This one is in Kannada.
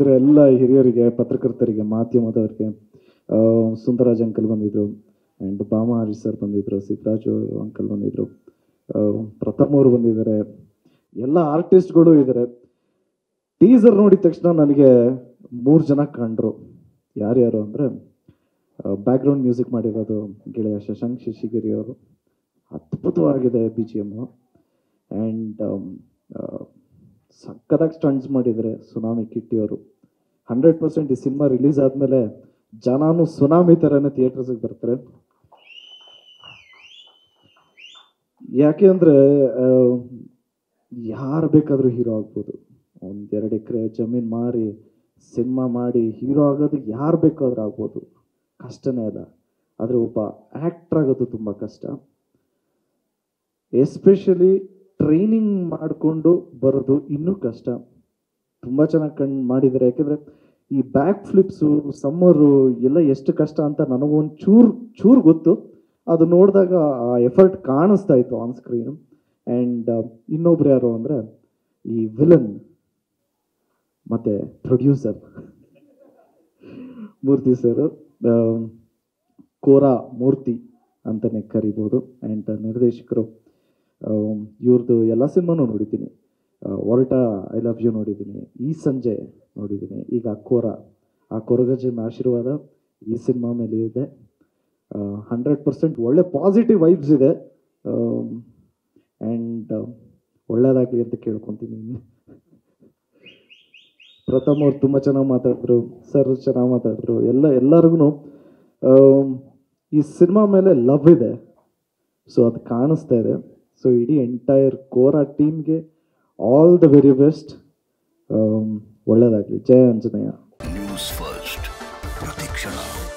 ಬಂದಿರೋ ಎಲ್ಲ ಹಿರಿಯರಿಗೆ ಪತ್ರಕರ್ತರಿಗೆ ಮಾಧ್ಯಮದವರಿಗೆ ಆ, ಸುಂದರಾಜ್ ಅಂಕಲ್ ಬಂದಿದ್ರು ಆ್ಯಂಡ್ ಬಾಮ ಹರೀಶ್ ಸರ್ ಬಂದಿದ್ರು ಸಿದ್ದರಾಜು ಅಂಕಲ್ ಬಂದಿದ್ರು ಆ, ಪ್ರಥಮ್ ಅವರು ಬಂದಿದ್ದಾರೆ ಎಲ್ಲ ಆರ್ಟಿಸ್ಟ್ಗಳು ಇದ್ದಾರೆ ಟೀಸರ್ ನೋಡಿದ ತಕ್ಷಣ ನನಗೆ ಮೂರು ಜನ ಕಂಡ್ರು ಯಾರ್ಯಾರು ಅಂದರೆ ಬ್ಯಾಕ್ಗ್ರೌಂಡ್ ಮ್ಯೂಸಿಕ್ ಮಾಡಿರೋದು ಗೆಳೆಯ ಶಶಾಂಕ್ ಶಶಿಗಿರಿ ಅವರು ಅದ್ಭುತವಾಗಿದೆ ಬಿ ಜಿ ಎಮ್ಮು ಆ್ಯಂಡ್ ಸಕ್ಕದಾಗಿ ಸ್ಟಂಟ್ಸ್ ಮಾಡಿದ್ದಾರೆ ಸುನಾಮಿ ಕಿಟ್ಟಿ ಅವರು ಹಂಡ್ರೆಡ್ ಪರ್ಸೆಂಟ್ ಈ ಸಿನಿಮಾ ರಿಲೀಸ್ ಆದಮೇಲೆ ಜನಾನು ಸುನಾಮಿ ಥರನೇ ಥಿಯೇಟರ್ಸಿಗೆ ಬರ್ತಾರೆ ಯಾಕೆ ಅಂದರೆ ಯಾರು ಬೇಕಾದರೂ ಹೀರೋ ಆಗ್ಬೋದು ಒಂದೆರಡು ಎಕರೆ ಜಮೀನು ಮಾರಿ ಸಿನಿಮಾ ಮಾಡಿ ಹೀರೋ ಆಗೋದು ಯಾರು ಬೇಕಾದ್ರೂ ಆಗ್ಬೋದು ಕಷ್ಟನೇ ಅಲ್ಲ ಆದರೆ ಒಬ್ಬ ಆ್ಯಕ್ಟ್ರ್ ಆಗೋದು ತುಂಬ ಕಷ್ಟ ಎಸ್ಪೆಷಲಿ ಟ್ರೈನಿಂಗ್ ಮಾಡಿಕೊಂಡು ಬರೋದು ಇನ್ನೂ ಕಷ್ಟ ತುಂಬ ಚೆನ್ನಾಗಿ ಕಣ್ ಮಾಡಿದ್ದಾರೆ ಯಾಕೆಂದರೆ ಈ ಬ್ಯಾಕ್ ಫ್ಲಿಪ್ಸು ಸಮ್ಮರು ಎಲ್ಲ ಎಷ್ಟು ಕಷ್ಟ ಅಂತ ನನಗೊಂದು ಚೂರು ಚೂರು ಗೊತ್ತು ಅದು ನೋಡಿದಾಗ ಆ ಎಫರ್ಟ್ ಕಾಣಿಸ್ತಾ ಇತ್ತು ಆನ್ ಸ್ಕ್ರೀನ್ ಆ್ಯಂಡ್ ಇನ್ನೊಬ್ರು ಯಾರು ಅಂದರೆ ಈ ವಿಲನ್ ಮತ್ತು ಪ್ರೊಡ್ಯೂಸರ್ ಮೂರ್ತಿ ಸರ್ ಕೋರಾ ಮೂರ್ತಿ ಅಂತಲೇ ಕರಿಬೋದು ಆ್ಯಂಡ್ ನಿರ್ದೇಶಕರು ಇವ್ರದ್ದು ಎಲ್ಲ ಸಿನಿಮಾನು ನೋಡಿದ್ದೀನಿ ಒರಟ ಐ ಲವ್ ಯು ನೋಡಿದ್ದೀನಿ ಈ ಸಂಜೆ ನೋಡಿದ್ದೀನಿ ಈಗ ಕೋರ ಆ ಕೊರಗಜ್ಜನ ಆಶೀರ್ವಾದ ಈ ಸಿನಿಮಾ ಮೇಲೆ ಇದೆ ಹಂಡ್ರೆಡ್ ಪರ್ಸೆಂಟ್ ಒಳ್ಳೆ ಪಾಸಿಟಿವ್ ವೈಬ್ಸ್ ಇದೆ ಆ್ಯಂಡ್ ಒಳ್ಳೇದಾಗಲಿ ಅಂತ ಕೇಳ್ಕೊತೀನಿ ಪ್ರಥಮ್ ಅವ್ರು ತುಂಬ ಚೆನ್ನಾಗಿ ಮಾತಾಡಿದ್ರು ಸರ್ ಚೆನ್ನಾಗಿ ಮಾತಾಡಿದ್ರು ಎಲ್ಲ ಎಲ್ಲರಿಗೂ ಈ ಸಿನಿಮಾ ಮೇಲೆ ಲವ್ ಇದೆ ಸೊ ಅದು ಕಾಣಿಸ್ತಾ ಇದೆ ಸೊ ಇಡೀ ಎಂಟೈರ್ ಕೋರಾ ಟೀಮ್ಗೆ ಆಲ್ ದ ವೆರಿ ಬೆಸ್ಟ್ ಒಳ್ಳೇದಾಗಲಿ ಜಯ ಆಂಜನೇಯ ನ್ಯೂಸ್ ಫಸ್ಟ್ ಪ್ರತಿಕ್ಷಣ